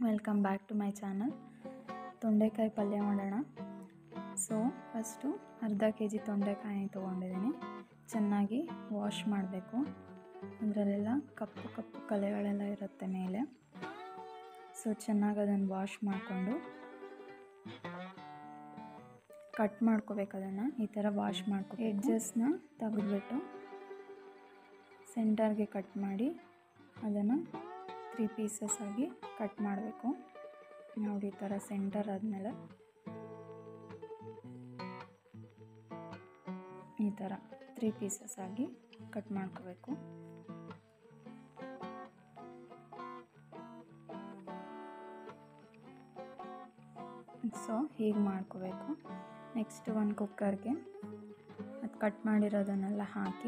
welcome back to my channel ತೊಂಡೆಕಾಯಿ ಪಲ್ಯ ಮಾಡೋಣ ಸೊ ಫಸ್ಟು ಅರ್ಧ ಕೆ ಜಿ ತೊಂಡೆಕಾಯಿ ತೊಗೊಂಡಿದ್ದೀನಿ ಚೆನ್ನಾಗಿ ವಾಶ್ ಮಾಡಬೇಕು ಅದರಲ್ಲೆಲ್ಲ ಕಪ್ಪು ಕಪ್ಪು ಕಲೆಗಳೆಲ್ಲ ಇರುತ್ತೆ ಮೇಲೆ ಸೊ ಚೆನ್ನಾಗಿ ಅದನ್ನು ವಾಶ್ ಮಾಡಿಕೊಂಡು ಕಟ್ ಮಾಡ್ಕೋಬೇಕು ಅದನ್ನು ಈ ಥರ ವಾಶ್ ಮಾಡ್ಕೊ ಎಡ್ಜಸ್ನ ತೆಗೆದ್ಬಿಟ್ಟು ಸೆಂಟರ್ಗೆ ಕಟ್ ಮಾಡಿ ಅದನ್ನು ತ್ರೀ ಪೀಸಸ್ ಆಗಿ ಕಟ್ ಮಾಡಬೇಕು ನೋಡಿ ಈ ಥರ ಸೆಂಟರ್ ಆದಮೇಲೆ ಈ ಥರ ತ್ರೀ ಪೀಸಸ್ ಆಗಿ ಕಟ್ ಮಾಡ್ಕೋಬೇಕು ಸೊ ಹೀಗೆ ಮಾಡ್ಕೋಬೇಕು ನೆಕ್ಸ್ಟ್ ಒಂದು ಕುಕ್ಕರ್ಗೆ ಅದು ಕಟ್ ಮಾಡಿರೋದನ್ನೆಲ್ಲ ಹಾಕಿ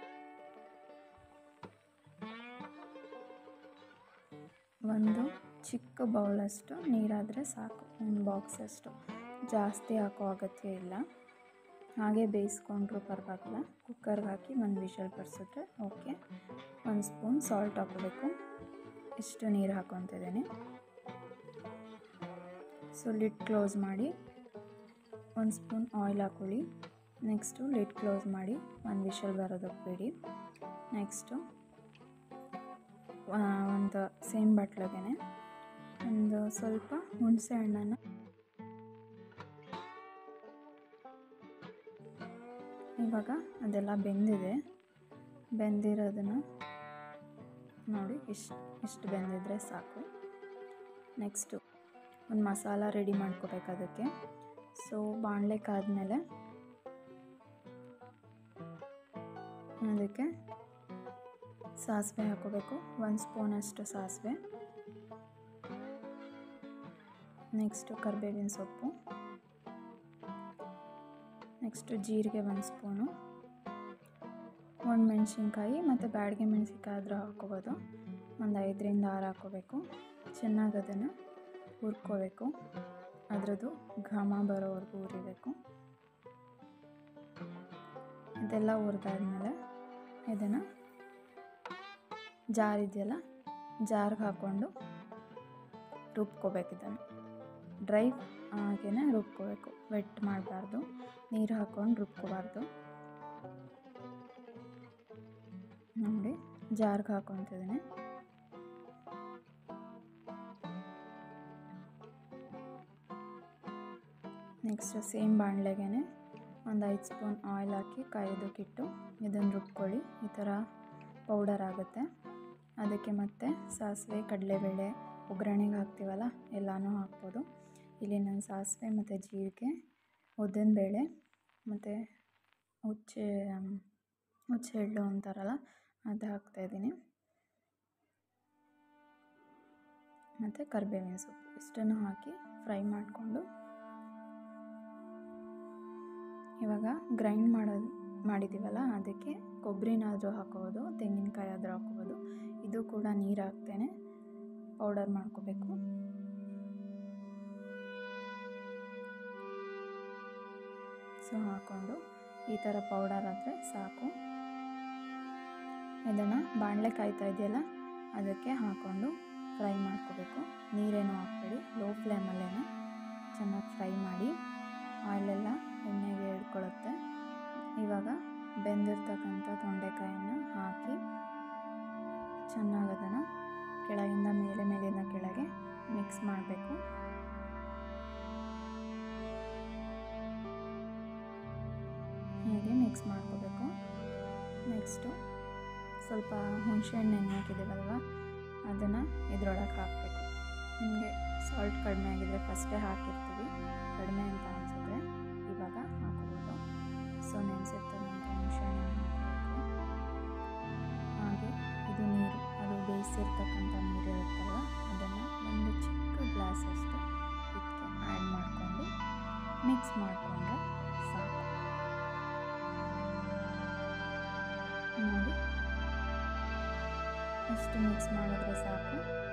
ಒಂದು ಚಿಕ್ಕ ಬೌಲಷ್ಟು ನೀರಾದರೆ ಸಾಕು ಒಂದು ಬಾಕ್ಸಷ್ಟು ಜಾಸ್ತಿ ಹಾಕೋ ಅಗತ್ಯ ಇಲ್ಲ ಹಾಗೆ ಬೇಯಿಸ್ಕೊಂಡ್ರೂ ಪರವಾಗಿಲ್ಲ ಕುಕ್ಕರ್ಗೆ ಹಾಕಿ ಒಂದು ವಿಷಲ್ ಬರ್ಸಿದ್ರೆ ಓಕೆ ಒಂದು ಸ್ಪೂನ್ ಸಾಲ್ಟ್ ಹಾಕೋಬೇಕು ಇಷ್ಟು ನೀರು ಹಾಕೊತಿದ್ದೀನಿ ಸೊ ಲಿಡ್ ಕ್ಲೋಸ್ ಮಾಡಿ ಒಂದು ಸ್ಪೂನ್ ಆಯಿಲ್ ಹಾಕೊಳ್ಳಿ ನೆಕ್ಸ್ಟು ಲಿಡ್ ಕ್ಲೋಸ್ ಮಾಡಿ ಒಂದು ವಿಷಲ್ ಬರೋದಕ್ಕೆ ಬಿಡಿ ನೆಕ್ಸ್ಟು ಒಂದು ಸೇಮ್ ಬಟ್ಲಿಗೆ ಒಂದು ಸ್ವಲ್ಪ ಹುಣಸೆ ಹಣ್ಣನ್ನು ಇವಾಗ ಅದೆಲ್ಲ ಬೆಂದಿದೆ ಬೆಂದಿರೋದನ್ನು ನೋಡಿ ಇಷ್ಟು ಇಷ್ಟು ಬೆಂದಿದ್ರೆ ಸಾಕು ನೆಕ್ಸ್ಟು ಒಂದು ಮಸಾಲ ರೆಡಿ ಮಾಡ್ಕೋಬೇಕು ಅದಕ್ಕೆ ಸೊ ಬಾಣಲೆ ಕಾದ್ಮೇಲೆ ಅದಕ್ಕೆ ಸಾಸಿವೆ ಹಾಕೋಬೇಕು ಒಂದು ಸ್ಪೂನಷ್ಟು ಸಾಸಿವೆ ನೆಕ್ಸ್ಟು ಕರಿಬೇವಿನ ಸೊಪ್ಪು ನೆಕ್ಸ್ಟು ಜೀರಿಗೆ ಒಂದು ಸ್ಪೂನು ಒಂದು ಮೆಣಸಿನ್ಕಾಯಿ ಮತ್ತು ಬ್ಯಾಡಿಗೆ ಮೆಣಸಿನ್ಕಾಯಿ ಆದರೂ ಹಾಕ್ಕೋಬೋದು ಒಂದು ಐದರಿಂದ ಆರು ಹಾಕ್ಕೋಬೇಕು ಚೆನ್ನಾಗಿ ಅದನ್ನು ಹುರ್ಕೋಬೇಕು ಅದರದ್ದು ಘಮ ಬರೋವರೆಗೂ ಹುರಿಬೇಕು ಇದೆಲ್ಲ ಹುರಿದಾದ್ಮೇಲೆ ಇದನ್ನು ಜಾರ್ ಇದೆಯಲ್ಲ ಜಾರ್ಗೆ ಹಾಕ್ಕೊಂಡು ರುಬ್ಕೋಬೇಕು ಇದನ್ನು ಡ್ರೈ ಹಾಗೇ ರುಬ್ಕೋಬೇಕು ವೆಟ್ ಮಾಡಬಾರ್ದು ನೀರು ಹಾಕ್ಕೊಂಡು ರುಬ್ಕೋಬಾರ್ದು ನೋಡಿ ಜಾರ್ಗೆ ಹಾಕೊತಿದ್ದೀನಿ ನೆಕ್ಸ್ಟ್ ಸೇಮ್ ಬಾಣಲೆಗೆ ಒಂದು ಐದು ಸ್ಪೂನ್ ಆಯಿಲ್ ಹಾಕಿ ಕಾಯೋದಕ್ಕಿಟ್ಟು ಇದನ್ನು ರುಬ್ಕೊಳ್ಳಿ ಈ ಥರ ಪೌಡರ್ ಆಗುತ್ತೆ ಅದಕ್ಕೆ ಮತ್ತೆ ಸಾಸಿವೆ ಕಡಲೆಬೇಳೆ ಒಗ್ಗರಣೆಗೆ ಹಾಕ್ತೀವಲ್ಲ ಎಲ್ಲನೂ ಹಾಕ್ಬೋದು ಇಲ್ಲಿ ನಾನು ಸಾಸಿವೆ ಮತ್ತು ಜೀರಿಗೆ ಉದ್ದಿನಬೇಳೆ ಮತ್ತು ಹುಚ್ಚೆ ಹುಚ್ಚೆ ಎಳ್ಳು ಅಂತಾರಲ್ಲ ಅದು ಹಾಕ್ತಾಯಿದ್ದೀನಿ ಮತ್ತು ಕರಿಬೇವಿನ ಸೊಪ್ಪು ಇಷ್ಟನ್ನು ಹಾಕಿ ಫ್ರೈ ಮಾಡಿಕೊಂಡು ಇವಾಗ ಗ್ರೈಂಡ್ ಮಾಡೋದು ಮಾಡಿದ್ದೀವಲ್ಲ ಅದಕ್ಕೆ ಕೊಬ್ಬರಿನಾದರೂ ಹಾಕೋಬೋದು ತೆಂಗಿನಕಾಯಿ ಆದರೂ ಹಾಕೋಬೋದು ಇದು ಕೂಡ ನೀರು ಹಾಕ್ತೇನೆ ಪೌಡರ್ ಮಾಡ್ಕೋಬೇಕು ಸೊ ಹಾಕ್ಕೊಂಡು ಈ ಥರ ಪೌಡರ್ ಆದರೆ ಸಾಕು ಇದನ್ನು ಬಾಣಲೆ ಕಾಯ್ತಾ ಇದೆಯಲ್ಲ ಅದಕ್ಕೆ ಹಾಕ್ಕೊಂಡು ಫ್ರೈ ಮಾಡ್ಕೋಬೇಕು ನೀರೇನು ಹಾಕ್ಬೇಡಿ ಲೋ ಫ್ಲೇಮಲ್ಲೇ ಚೆನ್ನಾಗಿ ಫ್ರೈ ಮಾಡಿ ಆಯಿಲೆಲ್ಲ ಎಣ್ಣೆಗೆ ಹಿಡ್ಕೊಳ್ಳುತ್ತೆ ಇವಾಗ ಬೆಂದಿರ್ತಕ್ಕಂಥ ತೊಂಡೆಕಾಯನ್ನು ಹಾಕಿ ಚೆನ್ನಾಗಿ ಅದನ್ನು ಕೆಳಗಿಂದ ಮೇಲೆ ಮೇಲಿಂದ ಕೆಳಗೆ ಮಿಕ್ಸ್ ಮಾಡಬೇಕು ಹೀಗೆ ಮಿಕ್ಸ್ ಮಾಡ್ಕೋಬೇಕು ನೆಕ್ಸ್ಟು ಸ್ವಲ್ಪ ಹುಣಸೆಹಣ್ಣು ನೆನೆ ಹಾಕಿದ್ದೀವಲ್ವ ಅದನ್ನು ಇದರೊಳಗೆ ಹಾಕಬೇಕು ನಿಮಗೆ ಸಾಲ್ಟ್ ಕಡಿಮೆ ಆಗಿದ್ರೆ ಫಸ್ಟೇ ಹಾಕಿರ್ತೀವಿ ಕಡಿಮೆ ಅಂತ ಅನಿಸಿದ್ರೆ ಇವಾಗ ಹಾಕೋಬೋದು ಸೊ ನೆನೆಸಿರ್ತಕ್ಕಂಥ ಹುಣಸೆಹಣ್ಣನ್ನು ಹಾಕಬೇಕು ಹಾಗೆ ಇದು ನೀರು ಅದು ಬೇಯಿಸಿರ್ತಕ್ಕಂಥ ನೀರು ಇರುತ್ತಲ್ಲ ಅದನ್ನು ಒಂದು ಚಿಕ್ಕ ಗ್ಲಾಸಷ್ಟು ಇದಕ್ಕೆ ಆ್ಯಡ್ ಮಾಡಿಕೊಂಡು ಮಿಕ್ಸ್ ಮಾಡಿಕೊಂಡ್ರೆ ಸಾಕು ನೋಡಿ ಇಷ್ಟು ಮಿಕ್ಸ್ ಮಾಡಿದ್ರೆ ಸಾಕು